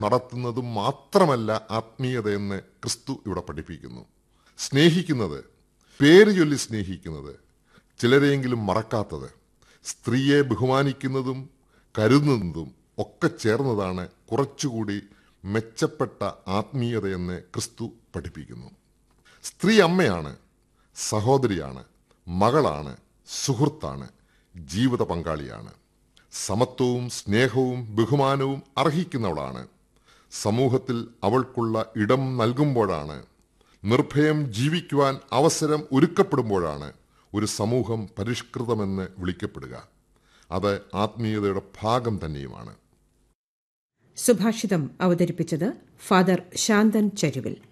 നടത്തുന്നതും മാത്രമല്ല ആത്മീയതയെന്ന് ക്രിസ്തു ഇവിടെ പഠിപ്പിക്കുന്നു സ്നേഹിക്കുന്നത് പേര് ചൊല്ലി സ്നേഹിക്കുന്നത് ചിലരെയെങ്കിലും മറക്കാത്തത് സ്ത്രീയെ ബഹുമാനിക്കുന്നതും കരുതുന്നതും ഒക്കെ ചേർന്നതാണ് കുറച്ചുകൂടി മെച്ചപ്പെട്ട ആത്മീയതയെന്ന് ക്രിസ്തു പഠിപ്പിക്കുന്നു സ്ത്രീ അമ്മയാണ് സഹോദരിയാണ് മകളാണ് സുഹൃത്താണ് ജീവിത പങ്കാളിയാണ് സമത്വവും സ്നേഹവും ബഹുമാനവും അർഹിക്കുന്നവളാണ് സമൂഹത്തിൽ അവൾക്കുള്ള ഇടം നൽകുമ്പോഴാണ് നിർഭയം ജീവിക്കുവാൻ അവസരം ഒരുക്കപ്പെടുമ്പോഴാണ് ഒരു സമൂഹം പരിഷ്കൃതമെന്ന് വിളിക്കപ്പെടുക അത് ആത്മീയതയുടെ ഭാഗം തന്നെയുമാണ് സുഭാഷിതം അവതരിപ്പിച്ചത് ഫാദർ ശാന്തൻ ചരുവിൽ